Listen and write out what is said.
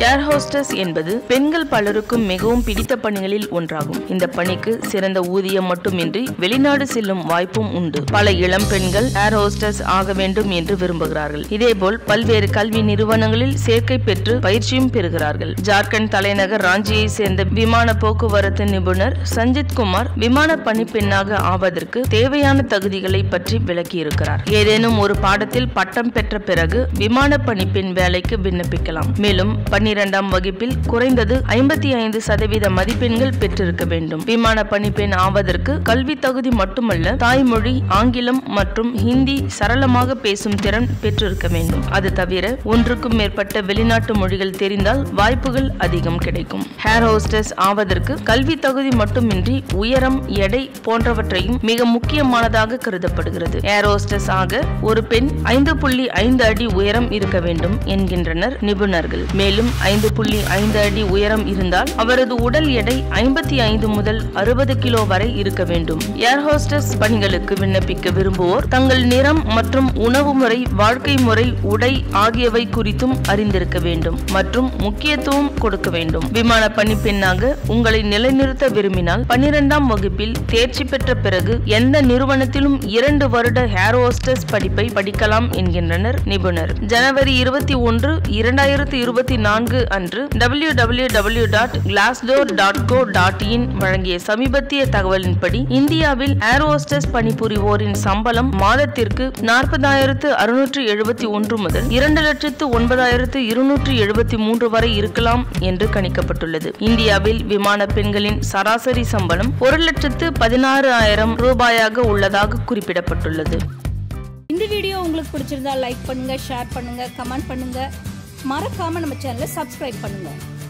ஏர் hostess என்பது பெண்கள் பலருக்கும் மிகவும் பிடித்த பணிகளில் ஒன்றாகும் இந்த பணிக்கு சிறந்த ஊதியம் மட்டுமின்றி வெளிநாடு செல்லும் வாய்ப்பும் உண்டு பல இளம் பெண்கள் ஏர் ஹோஸ்டஸ் ஆக வேண்டும் என்று விரும்புகிறார்கள் இதேபோல் பல்வேறு கல்வி நிறுவனங்களில் சேர்க்கை பெற்று பயிற்சியும் பெறுகிறார்கள் ஜார்க்கண்ட் தலைநகர் ராஞ்சியை சேர்ந்த விமான போக்குவரத்து நிபுணர் சஞ்சித் குமார் விமான பணிப்பெண்ணாக ஆவதற்கு தேவையான தகுதிகளை பற்றி விளக்கியிருக்கிறார் ஏதேனும் ஒரு பாடத்தில் பட்டம் பெற்ற பிறகு விமான பணிப்பெண் வேலைக்கு விண்ணப்பிக்கலாம் மேலும் பன்னிரெண்டாம் வகுப்பில் குறைந்தது ஐம்பத்தி ஐந்து சதவீத மதிப்பெண்கள் பெற்றிருக்க வேண்டும் விமான பணிப்பெண் ஆவதற்கு கல்வி தகுதி மட்டுமல்ல தாய்மொழி ஆங்கிலம் மற்றும் ஹிந்தி சரளமாக பேசும் திறன் பெற்றிருக்க வேண்டும் அது தவிர ஒன்றுக்கும் மேற்பட்ட வெளிநாட்டு மொழிகள் தெரிந்தால் வாய்ப்புகள் அதிகம் கிடைக்கும் ஹேர் ஹோஸ்டஸ் ஆவதற்கு கல்வி தகுதி மட்டுமின்றி உயரம் எடை போன்றவற்றையும் மிக முக்கியமானதாக கருதப்படுகிறது ஏர் ஹோஸ்டஸ் ஆக ஒரு பெண் ஐந்து புள்ளி ஐந்து அடி உயரம் இருக்க வேண்டும் என்கின்றனர் நிபுணர்கள் மேலும் ஐந்து புள்ளி ஐந்து அடி உயரம் இருந்தால் அவரது உடல் எடை ஐம்பத்தி ஐந்து முதல் அறுபது கிலோ வரை இருக்க வேண்டும் ஏர் ஹோஸ்டஸ் பணிகளுக்கு விண்ணப்பிக்க விரும்புவோர் தங்கள் நிறம் மற்றும் உணவு முறை வாழ்க்கை முறை உடை ஆகியவை குறித்தும் அறிந்திருக்க வேண்டும் மற்றும் முக்கியத்துவம் கொடுக்க வேண்டும் விமான பணிப்பெண்ணாக உங்களை நிலைநிறுத்த விரும்பினால் பன்னிரெண்டாம் வகுப்பில் தேர்ச்சி பெற்ற பிறகு எந்த நிறுவனத்திலும் இரண்டு வருட ஹேர் ஹோஸ்டஸ் படிப்பை படிக்கலாம் என்கின்றனர் நிபுணர் ஜனவரி இருபத்தி ஒன்று இரண்டாயிரத்து இருபத்தி நான்கு அன்று W W W dot Glassdoor dot co dot in வழங்கிய சமீபத்திய தகவலின்படி இந்தியாவில் ஏர் ஹோஸ்டஸ் பணிபுரிவோரின் சம்பளம் மாதத்திற்கு நாற்பதாயிரத்து அறுநூற்று எழுபத்தி ஒன்று முதல் இரண்டு லட்சத்து ஒன்பதாயிரத்து இருநூற்று எழுபத்தி மூன்று வரை இருக்கலாம் என்று கணிக்கப்பட்டுள்ளது இந்தியாவில் விமான பெண்களின் சராசரி சம்பளம் ஒரு லட்சத்து பதினாறு ஆயிரம் ரூபாயாக உள்ளதாக குறிப்பிடப்பட்டுள்ளது இந்த வீடியோ உங்களுக்கு பிடிச்சிருந்தா லைக் பண்ணுங்க ஷேர் பண்ணுங்க கமெண்ட் பண்ணுங்க மறக்காம நம்ம சேனலை சப்ஸ்கிரைப் பண்ணுங்க